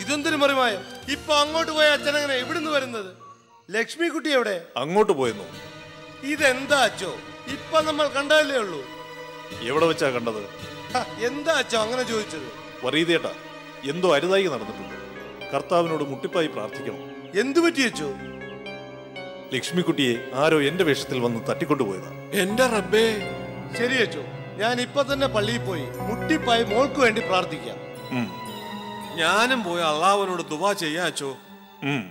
ഇതെന്തൊരു മറിമായം ഇപ്പൊ അങ്ങോട്ട് പോയ അച്ഛനെങ്ങനെ ഇവിടുന്ന് വരുന്നത് ലക്ഷ്മി കുട്ടി എവിടെ അങ്ങോട്ട് പോയെന്നു ഇതെന്താ അച്ചോ ഇപ്പൊ നമ്മൾ കണ്ടതല്ലേ ഉള്ളൂ എവിടെ വെച്ചാ കണ്ടത് ഹ, എന്താ അച്ചോ അങ്ങനെ ചോദിച്ചത് വറീതേട്ടാ എന്തോ അരുതായി നടന്നിട്ടുണ്ട് കർത്താവിനോട് മുട്ടിപ്പായി പ്രാർത്ഥിക്കണം എന്തു പറ്റി അച്ചോ ലക്ഷ്മിക്കുട്ടിയെ ആരോ എന്റെ വേഷത്തിൽ വന്ന് തട്ടിക്കൊണ്ടുപോയതാ എന്റെ റബ്ബേ ശരി അച്ചോ ഞാൻ ഇപ്പൊ തന്നെ പള്ളിയിൽ പോയി മുട്ടിപ്പായി മോൾക്ക് വേണ്ടി പ്രാർത്ഥിക്കാം ഉം, ഞാനും പോയി അള്ളാഹുവിനോട് ദുവാ ചെയ്യാ അച്ചോ ഉം.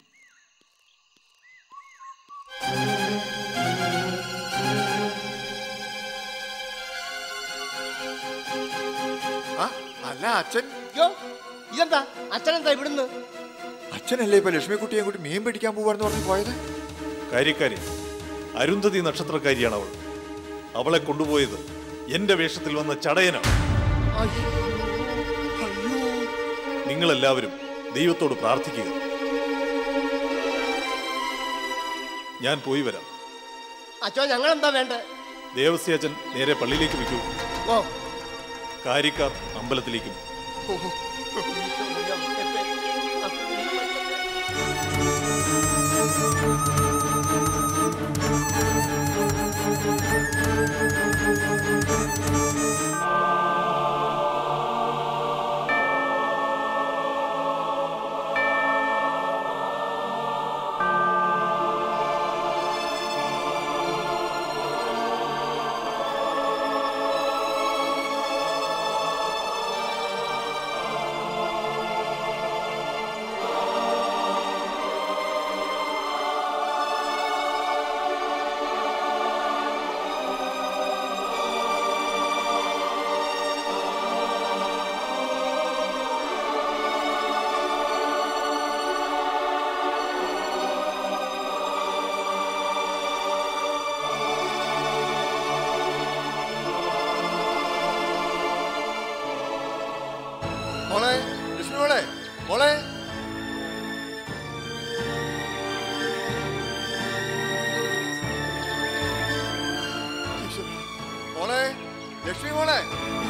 ആ, അല്ല അച്ഛൻ യോ ഇതെന്താ അച്ഛനെന്താ ഇവിടുന്ന് അച്ഛനല്ലേ ഇപ്പൊ ലക്ഷ്മിക്കുട്ടിയെ കൂട്ടി മീൻ പിടിക്കാൻ പോവാന്ന് പറഞ്ഞ് പോയത് കാര്യക്കാരി അരുന്ധതി നക്ഷത്രക്കാരിയാണ് അവൾ അവളെ കൊണ്ടുപോയത് എന്റെ വേഷത്തിൽ വന്ന ചടയനാണ് നിങ്ങളെല്ലാവരും ദൈവത്തോട് പ്രാർത്ഥിക്കുക ഞാൻ പോയി വരാം അച്ഛോ ഞങ്ങൾ എന്താ വേണ്ടേ ദേവസ്യാച്ചൻ നേരെ പള്ളിയിലേക്ക് വയ്ക്കൂ ഓ കാരിക്കാർ അമ്പലത്തിലേക്കും മോളെ ലക്ഷ്മി മോളെ മോളെ ഈശ്വരാ. മോളെ ലക്ഷ്മി മോളെ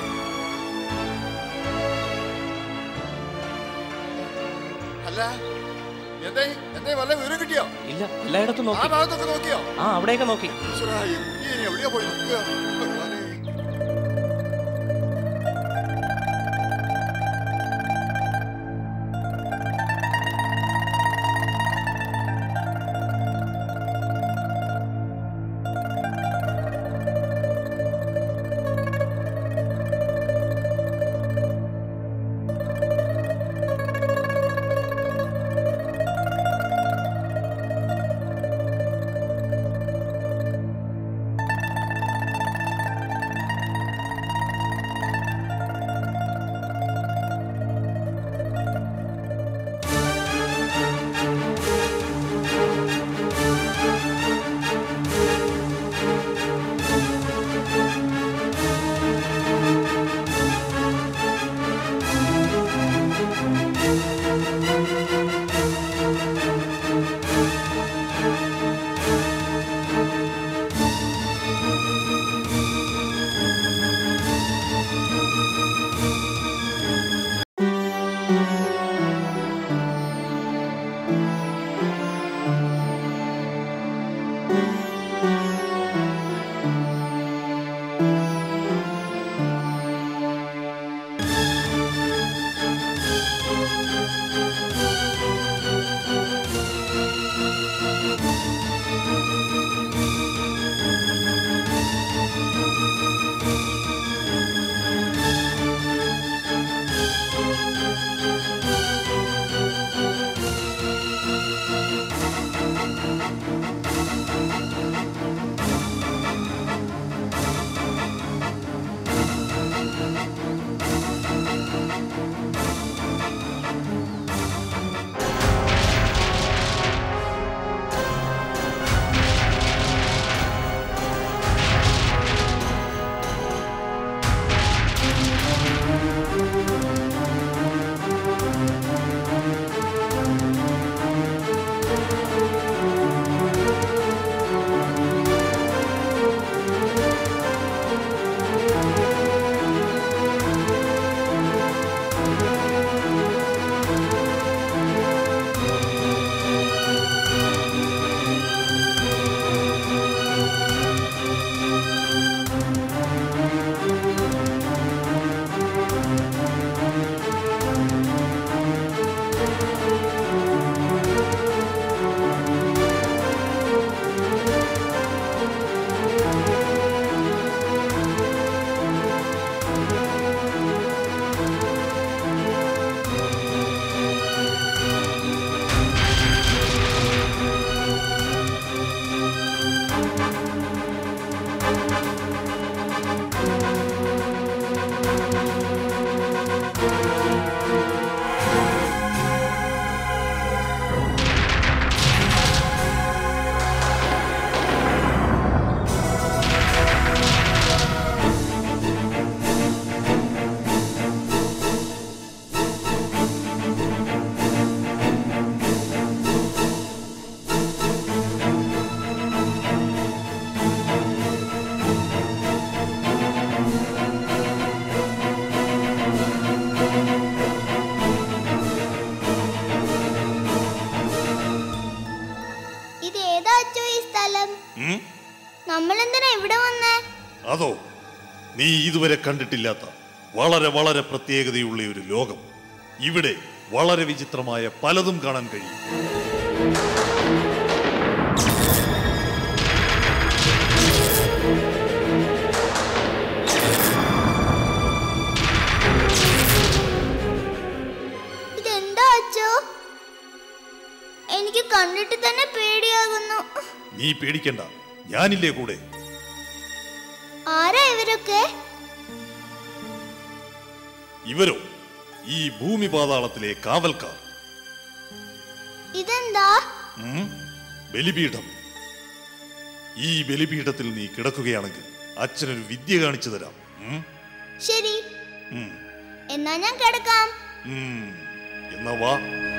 അല്ല എന്തേ എന്തേ വല്ല വിവരം കിട്ടിയോ ഇല്ല എല്ലായിടത്തും ആ നോക്കി ഭാഗത്തൊക്കെ നോക്കിയോ ആ അവിടെയൊക്കെ നോക്കി ഈശ്വരാ, ഈ കുട്ടി ഇനി എവിടെയാ പോയി നിൽക്കുക ഭഗവാനേ. അതോ നീ ഇതുവരെ കണ്ടിട്ടില്ലാത്ത വളരെ വളരെ പ്രത്യേകതയുള്ള ഒരു ലോകം ഇവിടെ വളരെ വിചിത്രമായ പലതും കാണാൻ കഴിയും ഇതെന്താ അച്ചോ എനിക്ക് കണ്ടിട്ട് തന്നെ പേടിയാകുന്നു നീ പേടിക്കണ്ട ഞാനില്ലേ കൂടെ ആരാ ഇവരൊക്കെ ഇവരോ ഈ ഭൂമി പാതാളത്തിലെ കാവൽക്കാർ ഇതെന്താ ഉം? ബലിപീഠം ഈ ബലിപീഠത്തിൽ നീ കിടക്കുകയാണെങ്കിൽ അച്ഛനൊരു വിദ്യ കാണിച്ചു തരാം ഉം? ശരി ഉം. എന്നാ ഞാൻ കിടക്കാം ഉം. എന്നാ വാ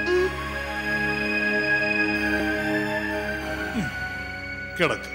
ഉം. കിടക്ക്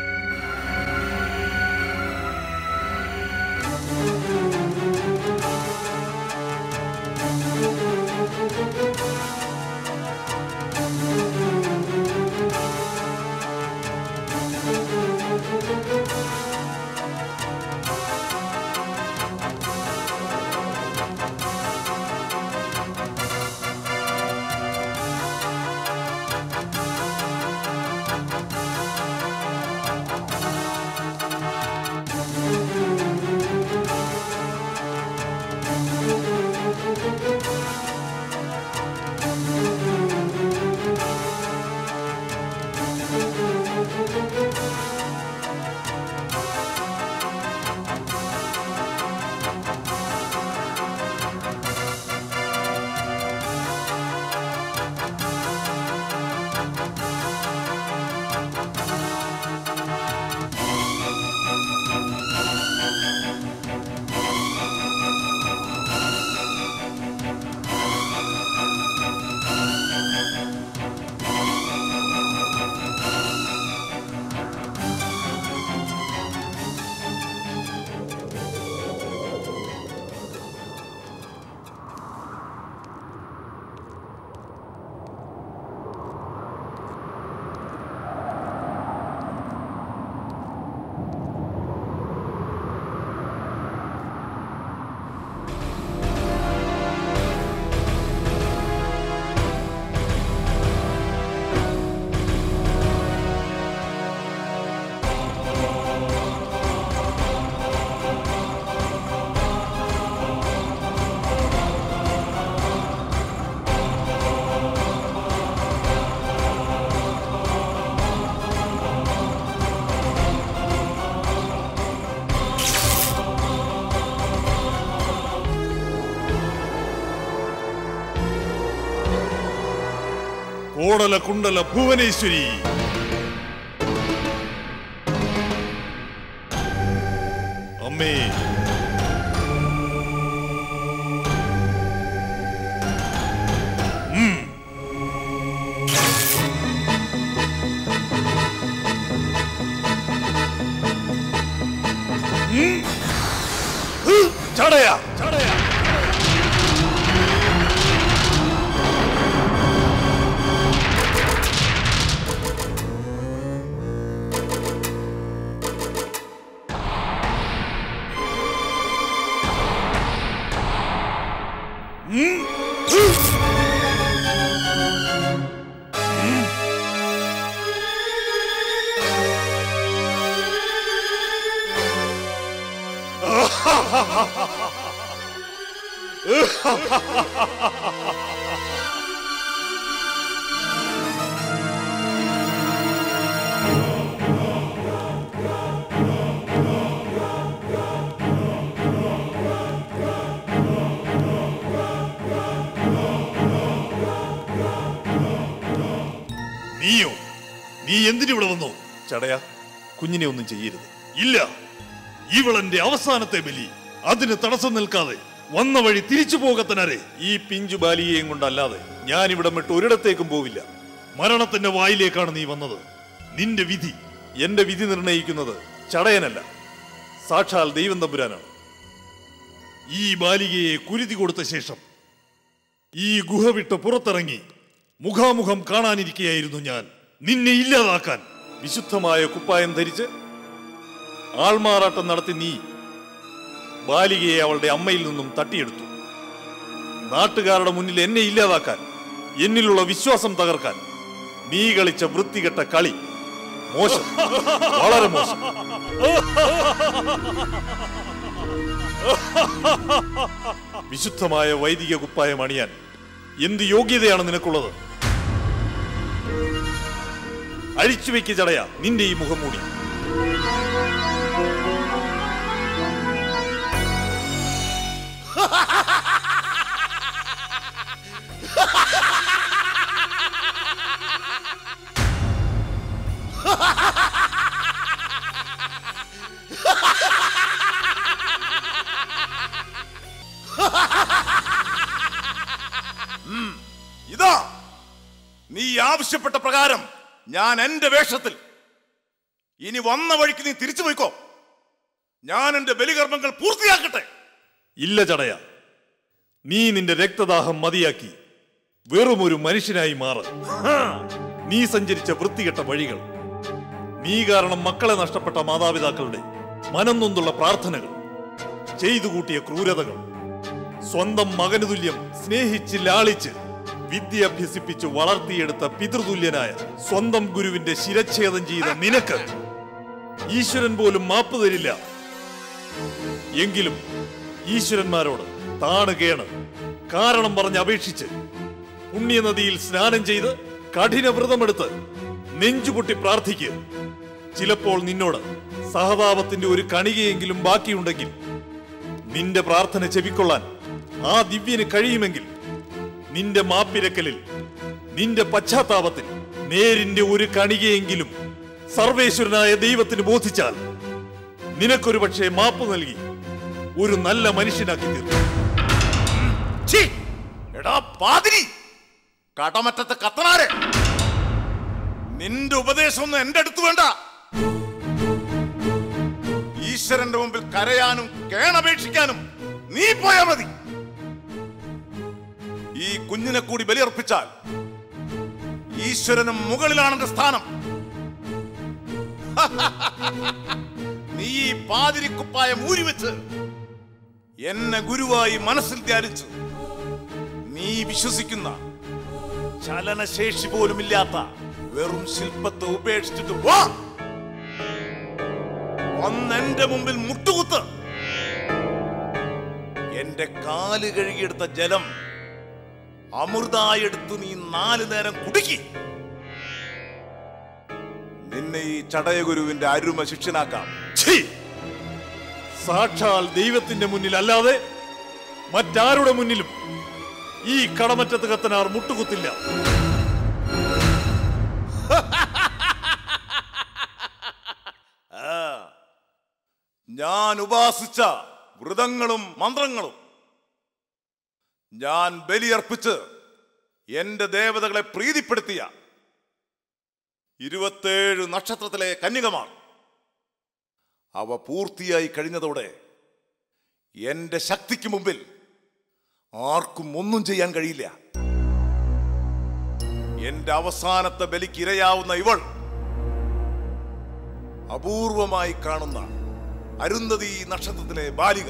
കോടല കുണ്ടല ഭുവനേശ്വരി അമ്മേ ഉം. ഉം. ഹ്, ചടയാ ചടയാ നീയോ നീ എന്തിനിവിടെ വന്നു ചടയ കുഞ്ഞിനെ ഒന്നും ചെയ്യരുത് ഇല്ല ഇവളെന്റെ അവസാനത്തെ ബലി അതിന് തടസ്സം നിൽക്കാതെ വന്ന വഴി തിരിച്ചു പോകത്തനരെ ഈ പിഞ്ചു ബാലിയെയും കൊണ്ടല്ലാതെ ഞാൻ ഇവിടെ വിട്ട് ഒരിടത്തേക്കും പോവില്ല മരണത്തിന്റെ വായിലേക്കാണ് നീ വന്നത് നിന്റെ വിധി എന്റെ വിധി നിർണയിക്കുന്നത് ചടയനല്ല സാക്ഷാൽ ദൈവം തമ്പുരാനാണ് ഈ ബാലികയെ കുരുതി കൊടുത്ത ശേഷം ഈ ഗുഹ വിട്ട് പുറത്തിറങ്ങി മുഖാമുഖം കാണാനിരിക്കുകയായിരുന്നു ഞാൻ നിന്നെ ഇല്ലാതാക്കാൻ വിശുദ്ധമായ കുപ്പായം ധരിച്ച് ആൾമാറാട്ടം നടത്തി നീ ബാലികയെ അവളുടെ അമ്മയിൽ നിന്നും തട്ടിയെടുത്തു നാട്ടുകാരുടെ മുന്നിൽ എന്നെ ഇല്ലാതാക്കാൻ എന്നിലുള്ള വിശ്വാസം തകർക്കാൻ നീ കളിച്ച വൃത്തികെട്ട കളി മോശം വളരെ മോശം വിശുദ്ധമായ വൈദിക കുപ്പായം അണിയാൻ എന്ത് യോഗ്യതയാണ് നിനക്കുള്ളത് അഴിച്ചുവെക്ക് ചടയ നിന്റെ ഈ മുഖം മൂടി ഇതാ നീ ആവശ്യപ്പെട്ട പ്രകാരം ഞാൻ എന്റെ വേഷത്തിൽ ഇനി വന്ന വഴിക്ക് നീ തിരിച്ചു പോയിക്കോ ഞാൻ എന്റെ ബലികർമ്മങ്ങൾ പൂർത്തിയാക്കട്ടെ ഇല്ല ചടയ നീ നിന്റെ രക്തദാഹം മതിയാക്കി വെറും ഒരു മനുഷ്യനായി മാറ നീ സഞ്ചരിച്ച വൃത്തികെട്ട വഴികൾ നീ കാരണം മക്കളെ നഷ്ടപ്പെട്ട മാതാപിതാക്കളുടെ മനം നൊന്തുള്ള പ്രാർത്ഥനകൾ ചെയ്തു കൂട്ടിയ ക്രൂരതകൾ സ്വന്തം മകന് തുല്യം സ്നേഹിച്ച് ലാളിച്ച് വിദ്യ അഭ്യസിപ്പിച്ച് വളർത്തിയെടുത്ത പിതൃതുല്യനായ സ്വന്തം ഗുരുവിന്റെ ശിരച്ഛേദം ചെയ്ത നിനക്ക് ഈശ്വരൻ പോലും മാപ്പ് തരില്ല എങ്കിലും ഈശ്വരന്മാരോട് താണ് കേണ് കാരണം പറഞ്ഞ് അപേക്ഷിച്ച് പുണ്യനദിയിൽ സ്നാനം ചെയ്ത് കഠിന വ്രതമെടുത്ത് നെഞ്ചുപൊട്ടി പ്രാർത്ഥിക്കുക ചിലപ്പോൾ നിന്നോട് സഹതാപത്തിന്റെ ഒരു കണികയെങ്കിലും ബാക്കിയുണ്ടെങ്കിൽ നിന്റെ പ്രാർത്ഥന ചെവിക്കൊള്ളാൻ ആ ദിവ്യന് കഴിയുമെങ്കിൽ നിന്റെ മാപ്പിരക്കലിൽ നിന്റെ പശ്ചാത്താപത്തിൽ നേരിന്റെ ഒരു കണികയെങ്കിലും സർവേശ്വരനായ ദൈവത്തിന് ബോധിച്ചാൽ നിനക്കൊരു പക്ഷേ മാപ്പ് നൽകി ഒരു നല്ല മനുഷ്യനാക്കി തീർക്കും ഛീ! എടാ പാതിരി കടമറ്റത്തെ കത്തനാരെ നിന്റെ ഉപദേശമൊന്നും എന്റെ അടുത്ത് വേണ്ട ഈശ്വരന്റെ മുമ്പിൽ കരയാനും കേണപേക്ഷിക്കാനും നീ പോയാ മതി ഈ കുഞ്ഞിനെ കൂടി ബലിയർപ്പിച്ചാൽ ഈശ്വരന് മുകളിലാണ് എന്റെ സ്ഥാനം നീ ഈ പാതിരിക്കുപ്പായം ഊരിവെച്ച് എന്നെ ഗുരുവായി മനസ്സിൽ ധ്യാനിച്ചു നീ വിശ്വസിക്കുന്ന ചലനശേഷി പോലുമില്ലാത്ത വെറും ശില്പത്തെ ഉപേക്ഷിച്ചിട്ട് വാ വന്നെന്റെ മുമ്പിൽ മുട്ടുകുത്ത് എന്റെ കാല് കഴുകിയെടുത്ത ജലം അമൃതായെടുത്ത് നീ നാലു നേരം കുടുക്കി നിന്നെ ഈ ചടയഗുരുവിന്റെ അരുമ ശിക്ഷനാക്കാം ഛീ! സാക്ഷാൽ ദൈവത്തിന്റെ മുന്നിൽ അല്ലാതെ മറ്റാരുടെ മുന്നിലും ഈ കടമറ്റത്ത് കത്തനാർ മുട്ടുകുത്തില്ല ഞാൻ ഉപാസിച്ച വ്രതങ്ങളും മന്ത്രങ്ങളും ഞാൻ ബലിയർപ്പിച്ച് എന്റെ ദേവതകളെ പ്രീതിപ്പെടുത്തിയ ഇരുപത്തേഴ് നക്ഷത്രത്തിലെ കന്യകമാർ അവ പൂർത്തിയായി കഴിഞ്ഞതോടെ എന്റെ ശക്തിക്ക് മുമ്പിൽ ആർക്കും ഒന്നും ചെയ്യാൻ കഴിയില്ല എന്റെ അവസാനത്തെ ബലിക്ക് ഇരയാവുന്ന ഇവൾ അപൂർവമായി കാണുന്ന അരുന്ധതി നക്ഷത്രത്തിലെ ബാലിക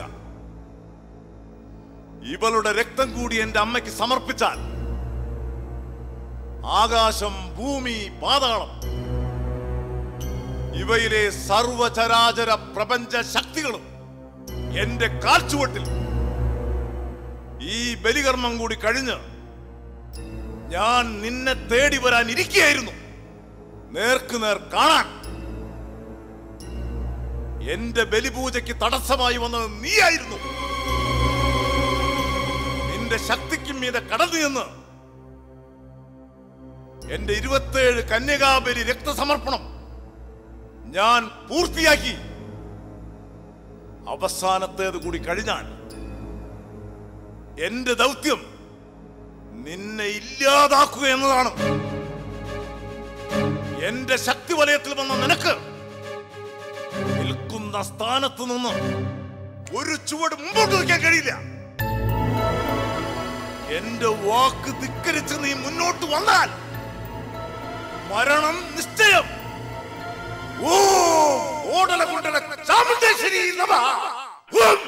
ഇവളുടെ രക്തം കൂടി എന്റെ അമ്മയ്ക്ക് സമർപ്പിച്ചാൽ ആകാശം ഭൂമി പാതാളം ഇവയിലെ സർവചരാചര പ്രപഞ്ച ശക്തികളും എന്റെ കാൽച്ചുവട്ടിൽ ഈ ബലികർമ്മം കൂടി കഴിഞ്ഞ് ഞാൻ നിന്നെ തേടി വരാൻ ഇരിക്കുകയായിരുന്നു നേർക്ക് നേർ കാണാൻ എന്റെ ബലിപൂജയ്ക്ക് തടസ്സമായി വന്നത് നീയായിരുന്നു നിന്റെ ശക്തിക്കും മീതെ കടന്നു നിന്ന് എന്റെ ഇരുപത്തേഴ് കന്യകാബലി രക്തസമർപ്പണം ഞാൻ പൂർത്തിയാക്കി അവസാനത്തേത് കൂടി കഴിഞ്ഞാൽ എന്റെ ദൗത്യം നിന്നെ ഇല്ലാതാക്കുക എന്നതാണ് എന്റെ ശക്തി വലയത്തിൽ വന്ന നിനക്ക് നിൽക്കുന്ന സ്ഥാനത്ത് നിന്ന് ഒരു ചുവട് മുമ്പോട്ട് വയ്ക്കാൻ കഴിയില്ല എന്റെ വാക്ക് ധിക്കരിച്ച് നീ മുന്നോട്ട് വന്നാൽ മരണം നിശ്ചയം ഓ ഓടല കൊണ്ടല ചാമുണ്ടേശ്വരി നമ ഹും.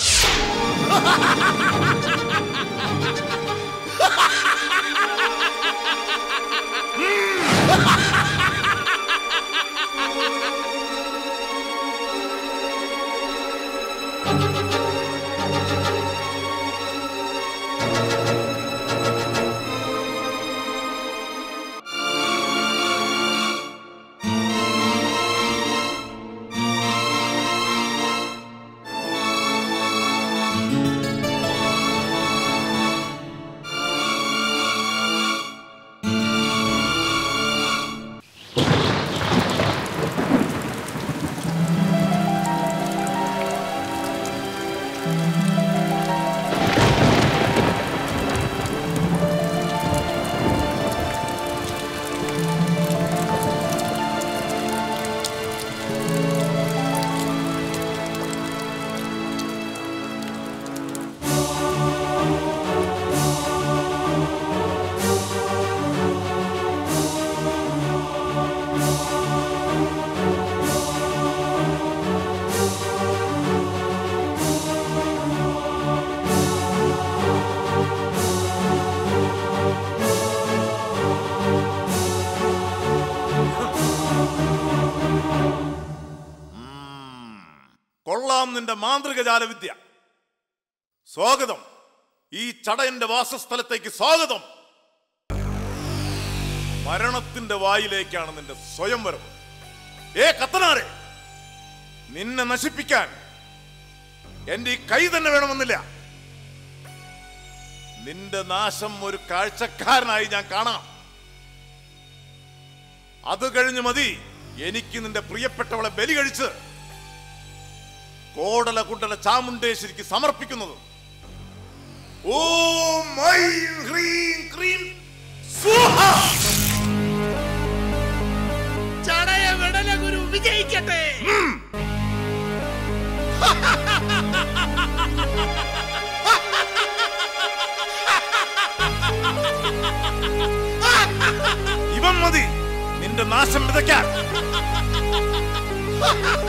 കൊള്ളാം നിന്റെ മാന്ത്രിക ജാലവിദ്യ സ്വാഗതം ഈ ചടയന്റെ വാസസ്ഥലത്തേക്ക് സ്വാഗതം മരണത്തിന്റെ വായിലേക്കാണ് നിന്റെ സ്വയംവരം ഏ കത്തനാരെ നിന്നെ നശിപ്പിക്കാൻ എന്റെ ഈ കൈ തന്നെ വേണമെന്നില്ല നിന്റെ നാശം ഒരു കാഴ്ചക്കാരനായി ഞാൻ കാണാം അത് കഴിഞ്ഞ് മതി എനിക്ക് നിന്റെ പ്രിയപ്പെട്ടവളെ ബലി കഴിച്ച് കോടല കുണ്ടല ചാമുണ്ടേശ്വരിക്ക് സമർപ്പിക്കുന്നത് ഓം ഐം ഹ്രീം ക്രീം സ്വാഹ ചടയ വിടല ഗുരു വിജയിക്കട്ടെ ഇവൻ മതി നിന്റെ നാശം വിതയ്ക്കാൻ ha ha